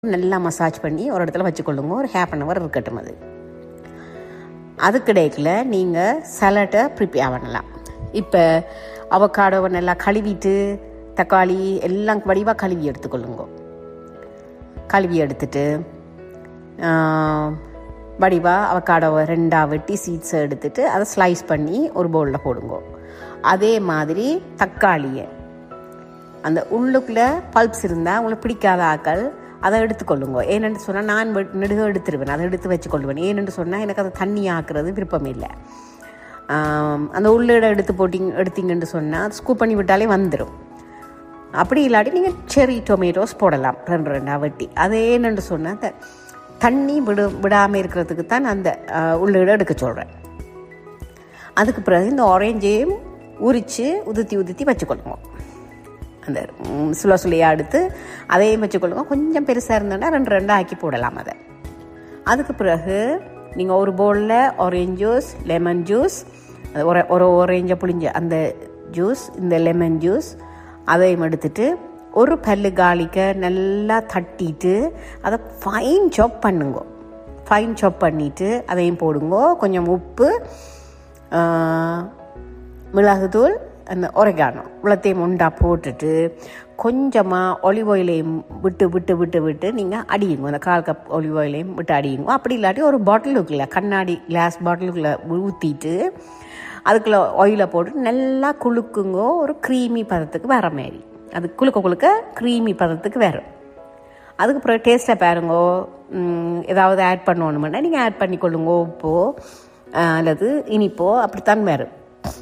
நல்லா மசாஜ் பண்ணி ஒரு இடத்துல வச்சுக்கொள்ளுங்க ஒரு ஹாஃப் அன் ஹவர் இருக்கட்டும் அது அதுக்கிடையில் நீங்கள் சலட்டை ப்ரிப்பேர் பண்ணலாம் இப்போ அவக்காடோவை நல்லா கழுவிட்டு தக்காளி எல்லாம் வடிவாக கழுவி எடுத்துக்கொள்ளுங்க கழுவி எடுத்துட்டு வடிவாக அவக்காடோவை ரெண்டாக வெட்டி சீட்ஸை எடுத்துட்டு அதை ஸ்லைஸ் பண்ணி ஒரு பவுலில் போடுங்க அதே மாதிரி தக்காளியை அந்த உள்ளுக்குள்ளே பல்ப்ஸ் இருந்தால் உங்களுக்கு பிடிக்காத ஆக்கள் அதை எடுத்துக்கொள்ளுங்க ஏனென்று சொன்னால் நான் வெ- நெடுக எடுத்துருவேன் அதை எடுத்து வச்சுக்கொள்வேன் ஏனென்று சொன்னால் எனக்கு அதை தண்ணி ஆக்குறது விருப்பம் இல்லை ஆம், அந்த உள்ளீடை எடுத்து போட்டிங்க எடுத்தீங்கன்னு சொன்னால் ஸ்கூப் பண்ணி விட்டாலே வந்துடும் அப்படி இல்லாட்டி நீங்கள் செரி டொமேட்டோஸ் போடலாம் ரெண்டு ரெண்டாக வெட்டி அது ஏன்னு சொன்னால் அந்த தண்ணி விடு விடாமல் இருக்கிறதுக்கு தான் அந்த ஆஹ், உள்ளீடை எடுக்க சொல்கிறேன் அதுக்கு பிறகு இந்த ஆரஞ்சையும் உரித்து உதுத்தி உதுத்தி வச்சுக்கொள்ளுங்க அந்த ம், சுள சுளையாக எடுத்து அதையும் வச்சுக்கொள்ளுங்க கொஞ்சம் பெருசாக இருந்தோன்னா ரெண்டு ரெண்டாக ஆக்கி போடலாம் அதை அதுக்கு பிறகு நீங்கள் ஒரு பவுலில் ஆரஞ்ச் ஜூஸ் லெமன் ஜூஸ் அது ஒரு ஒரு ஆரஞ்சை புளிஞ்ச அந்த ஜூஸ் இந்த லெமன் ஜூஸ் அதையும் எடுத்துட்டு ஒரு பல்லு காலிக்க நல்லா தட்டிட்டு அதை ஃபைன் சாப் பண்ணுங்க ஃபைன் சாப் பண்ணிவிட்டு அதையும் போடுங்க கொஞ்சம் உப்பு ஆஹ், மிளகுத்தூள் அந்த ஒரைகானோ இவ்வளோத்தையும் உண்டா போட்டுட்டு கொஞ்சமாக ஒலிவ் ஆயிலையும் விட்டு விட்டு விட்டு விட்டு நீங்கள் அடியுங்க அந்த கால் கப் ஒலிவ் ஆயிலையும் விட்டு அடியுங்க அப்படி இல்லாட்டி ஒரு பாட்டிலுக்குள்ள கண்ணாடி கிளாஸ் பாட்டிலுக்குள்ள ஊற்றிட்டு அதுக்குள்ள ஆயிலை போட்டு நல்லா குலுக்குங்க ஒரு க்ரீமி பதத்துக்கு வர மாதிரி அது குலுக்க குலுக்க க்ரீமி பதத்துக்கு வரும் அதுக்கு பிறகு டேஸ்ட்டை பாருங்கோ ம், ஏதாவது ஆட் பண்ணணுமென்னா நீங்கள் ஆட் பண்ணிக்கொள்ளுங்க உப்போ ஆஹ், அல்லது இனிப்போ அப்படித்தான் வரும்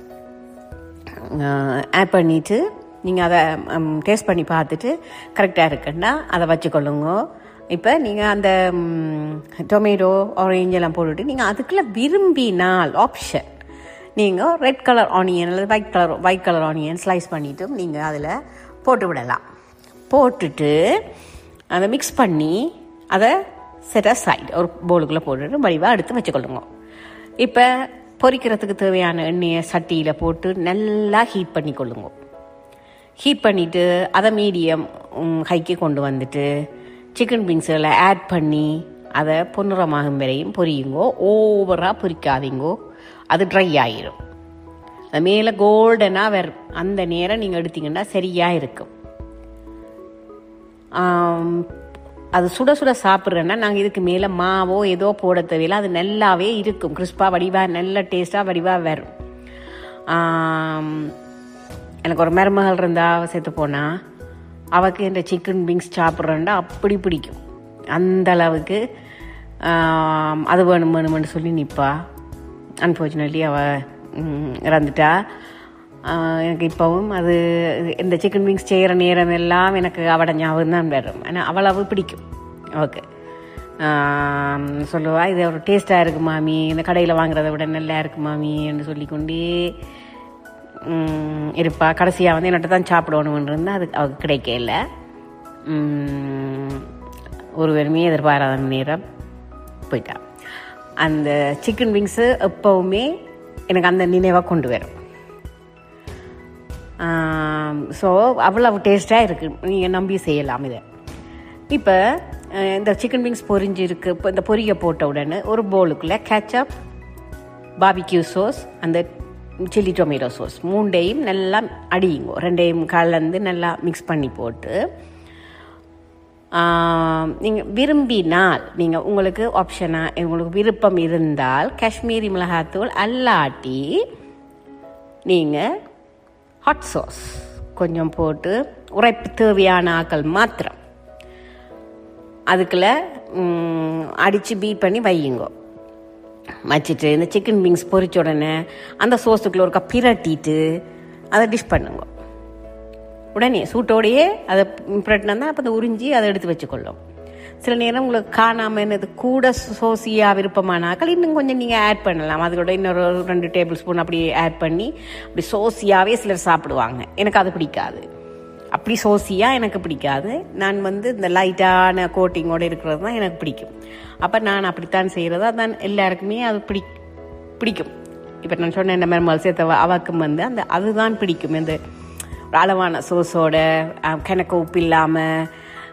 ஆட் பண்ணிவிட்டு நீங்கள் அதை டேஸ்ட் பண்ணி பார்த்துட்டு கரெக்டாக இருக்குன்னா அதை வச்சுக்கொள்ளுங்க இப்போ நீங்கள் அந்த டொமேட்டோ ஆரஞ்சு எல்லாம் போட்டுட்டு நீங்கள் அதுக்குள்ளே விரும்பினால் ஆப்ஷன் நீங்கள் ரெட் கலர் ஆனியன் அல்லது white colour white colour onion slice பண்ணிவிட்டு நீங்கள் அதில் போட்டு விடலாம் போட்டுட்டு அதை மிக்ஸ் பண்ணி அதை செட் சைடு ஒரு பவுலுக்குள்ளே போட்டுட்டு வடிவாக எடுத்து வச்சுக்கொள்ளுங்க இப்போ பொரிக்கிறதுக்கு தேவையான எண்ணெயை சட்டியில் போட்டு நல்லா ஹீட் பண்ணி கொள்ளுங்க ஹீட் பண்ணிவிட்டு அதை மீடியம் ஹைக்கு கொண்டு வந்துட்டு சிக்கன் பீன்ஸில் ஆட் பண்ணி அதை பொன்னிறமாகும் வரையும் பொரியுங்கோ ஓவராக பொரிக்காதீங்கோ அது ட்ரை ஆயிரும் அது மேலே கோல்டனாக வரும் அந்த நேரம் நீங்கள் எடுத்தீங்கன்னா சரியாக இருக்கும் ஆம், அது சுட சுட சாப்பிட்றேன்னா நாங்கள் இதுக்கு மேலே மாவோ ஏதோ போட தேவையில்ல அது நல்லாவே இருக்கும் கிறிஸ்பாக வடிவாக நல்ல டேஸ்ட்டாக வடிவாக வரும் ஆம், எனக்கு ஒரு மருமகள் இருந்தா அவ செத்து போனா அவக்கு இந்த சிக்கன் விங்ஸ் சாப்பிட்றேன்டா அப்படி பிடிக்கும் அந்த அளவுக்கு ஆம், அது வேணும் வேணும்னு சொல்லி நிற்பா அன்ஃபார்ச்சுனேட்லி அவள் இறந்துட்டா ஆஹ் எனக்கு இப்போவும் அது இந்த சிக்கன் விங்ஸ் செய்கிற நேரம் எல்லாம் எனக்கு அவட ஞாபகம் தான் வரும் ஆனால் அவ்வளவு பிடிக்கும் ஓகே சொல்லுவா இது ஒரு டேஸ்ட்டாக இருக்கு மாமி இந்த கடையில் வாங்குறதை விட நல்லா இருக்கு மாமி என்று சொல்லிக்கொண்டே உம், இருப்பா கடைசியாக வந்து என்னட்ட தான் சாப்பிடணும்னு இருந்தால் அது அவருக்கு கிடைக்கல உம், ஒரு வெறுமையே எதிர்பாராத நேரம் போயிட்டா அந்த சிக்கன் விங்ஸு எப்போவுமே எனக்கு அந்த நினைவாக கொண்டு வரும் ஸோ அவ்வளவு டேஸ்ட்டாக இருக்குது நீங்கள் நம்பி செய்யலாம் இதை இப்போ இந்த சிக்கன் விங்ஸ் பொரிஞ்சு இருக்கு இப்போ இந்த பொரிய போட்ட உடனே ஒரு பவுலுக்குள்ளே கேச்சப் பாபிக்யூ சோஸ் அந்த சில்லி டொமேட்டோ சோஸ் மூண்டையும் நல்லா அடியுங்க ரெண்டையும் கலந்து நல்லா மிக்ஸ் பண்ணி போட்டு நீங்கள் விரும்பினால் நீங்கள் உங்களுக்கு ஆப்ஷனாக உங்களுக்கு விருப்பம் இருந்தால் காஷ்மீரி மிளகாத்தூள் அல்லாட்டி நீங்கள் ஹாட் சாஸ் கொஞ்சம் போட்டு உரைப்பு தேவையான ஆக்கள் மாத்திரம் அதுக்குள்ள அடித்து பீட் பண்ணி வையுங்க வச்சுட்டு இந்த சிக்கன் விங்ஸ் பொரிச்ச உடனே அந்த சோஸுக்குள்ள ஒரு கப் பிரட்டிட்டு அதை டிஷ் பண்ணுங்க உடனே சூட்டோடையே அதை பிரட்டினா அப்போ அதை உறிஞ்சி அதை எடுத்து வச்சுக்கொள்ளும் சில நேரம் உங்களுக்கு காணாமல் என்னது கூட சோசியாக விருப்பமானாக்கள் இன்னும் கொஞ்சம் நீங்கள் ஆட் பண்ணலாம் அது கூட இன்னொரு ரெண்டு டேபிள் ஸ்பூன் அப்படி ஆட் பண்ணி அப்படி சோசியாகவே சிலர் சாப்பிடுவாங்க எனக்கு அது பிடிக்காது அப்படி சோசியாக எனக்கு பிடிக்காது நான் வந்து இந்த லைட்டான கோட்டிங்கோடு இருக்கிறது தான் எனக்கு பிடிக்கும் அப்போ நான் அப்படித்தான் செய்கிறது அதான் எல்லாருக்குமே அது பிடி பிடிக்கும் இப்போ நான் சொன்ன இந்த மாதிரி மல்சியத்தை அவாக்கும் வந்து அந்த அதுதான் பிடிக்கும் இந்த ஒரு அளவான சோஸோட அஹ், கணக்கு உப்பு இல்லாமல்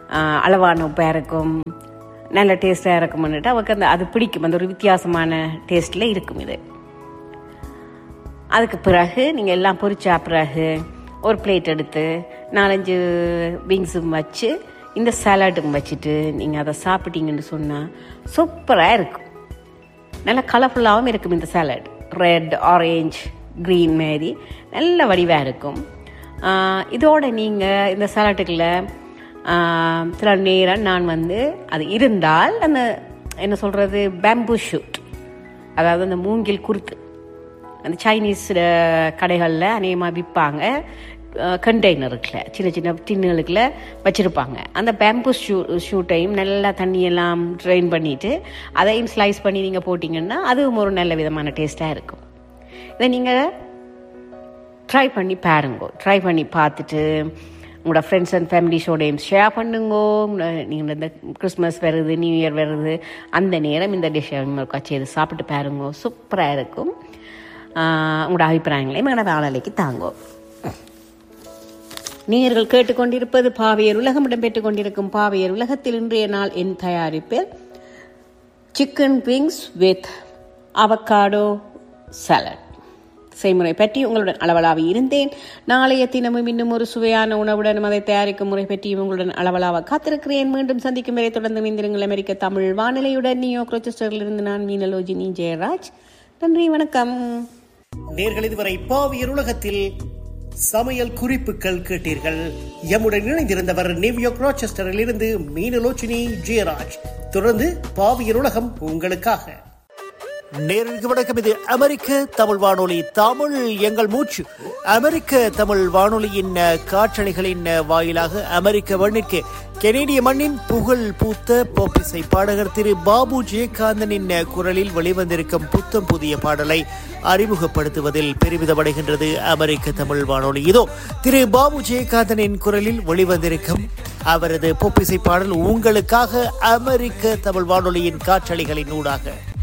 ஆஹ், அளவான உப்பாக இருக்கும் நல்ல டேஸ்டாக இருக்கும்னுட்டு அவருக்கு அந்த அது பிடிக்கும் அந்த ஒரு வித்தியாசமான டேஸ்ட்டில் இருக்கும் இது அதுக்கு பிறகு நீங்கள் எல்லாம் பொரிச்சா பிறகு ஒரு பிளேட் எடுத்து நாலஞ்சு விங்ஸும் வச்சு இந்த சாலடும் வச்சுட்டு நீங்கள் அதை சாப்பிட்டீங்கன்னு சொன்னால் சூப்பராக இருக்கும் நல்ல கலர்ஃபுல்லாகவும் இருக்கும் இந்த சாலட் ரெட் ஆரேஞ்ச் க்ரீன் மாரி நல்ல வடிவாக இருக்கும் ஆஹ் இதோட நீங்கள் இந்த சாலட்டுக்குள்ள சில நேரம் நான் வந்து அது இருந்தால் அந்த என்ன சொல்கிறது பேம்பு ஷூட் அதாவது அந்த மூங்கில் குருத்து அந்த சைனீஸ் கடைகளில் அநேகமாக விற்பாங்க கண்டெய்னருக்குள்ள சின்ன சின்ன டின்னுகளுக்குள்ள வச்சுருப்பாங்க அந்த பேம்பு ஷூ ஷூட்டையும் நல்லா தண்ணியெல்லாம் ட்ரைன் பண்ணிவிட்டு அதையும் ஸ்லைஸ் பண்ணி நீங்கள் போட்டிங்கன்னா அதுவும் ஒரு நல்ல விதமான டேஸ்ட்டாக இருக்கும் இதை நீங்கள் ட்ரை பண்ணி பாருங்கோ ட்ரை பண்ணி பார்த்துட்டு உங்களோட ஃப்ரெண்ட்ஸ் அண்ட் ஃபேமிலிஸோடையும் ஷேர் பண்ணுங்கோ நீங்கள் இந்த கிறிஸ்மஸ் வருது நியூ இயர் வருது அந்த நேரம் இந்த டிஷ்ஷை உங்களுக்கு செய்து சாப்பிட்டு பாருங்கோ சூப்பராக இருக்கும் ஆஹ் உங்களோட அபிப்பிராயங்களையும் எங்களோட வேலைக்கு தாங்கோ நேயர்கள் கேட்டுக்கொண்டிருப்பது பாவையர் உலகம் இடம்பெற்றுக் கொண்டிருக்கும் பாவையர் உலகத்தில் இன்றைய நாள் என் தயாரிப்பில் chicken wings with avocado salad செய்முறை பற்றி உங்களுடன் அளவலாவி இருந்தேன் நாளைய தினமும் இன்னும் ஒரு சுவையான உணவுடன் அதை தயாரிக்கும் முறை பற்றியும் உங்களுடன் அளவலாக காத்திருக்கிறேன் மீண்டும் சந்திக்கும் வரை தொடர்ந்து மீந்திருங்கள் அமெரிக்க தமிழ் வானிலையுடன் நியூ இருந்து நான் மீனலோஜினி ஜெயராஜ் நன்றி வணக்கம் நேர்கள் இதுவரை பாவியர் உலகத்தில் சமையல் குறிப்புகள் கேட்டீர்கள் எம்முடன் இணைந்திருந்தவர் நியூயார்க் ராச்செஸ்டரில் இருந்து மீனலோச்சினி ஜெயராஜ் தொடர்ந்து பாவியர் உலகம் உங்களுக்காக நேர்களுக்கு வணக்கம் இது அமெரிக்க தமிழ் வானொலி தமிழ் எங்கள் மூச்சு அமெரிக்க தமிழ் வானொலியின் அஹ், காற்றலைகளின் அஹ், வாயிலாக அமெரிக்க மண்ணிற்கு கெனேடிய மண்ணின் புகழ் பூத்த போப்பிசை பாடகர் திரு பாபு ஜெயகாந்தனின் அஹ், குரலில் வெளிவந்திருக்கும் புத்தம் புதிய பாடலை அறிமுகப்படுத்துவதில் பெருமிதமடைகின்றது அமெரிக்க தமிழ் வானொலி இதோ திரு பாபு ஜெயகாந்தனின் குரலில் வெளிவந்திருக்கும் அவரது பொப்பிசை பாடல் உங்களுக்காக அமெரிக்க தமிழ் வானொலியின் காற்றலைகளின் ஊடாக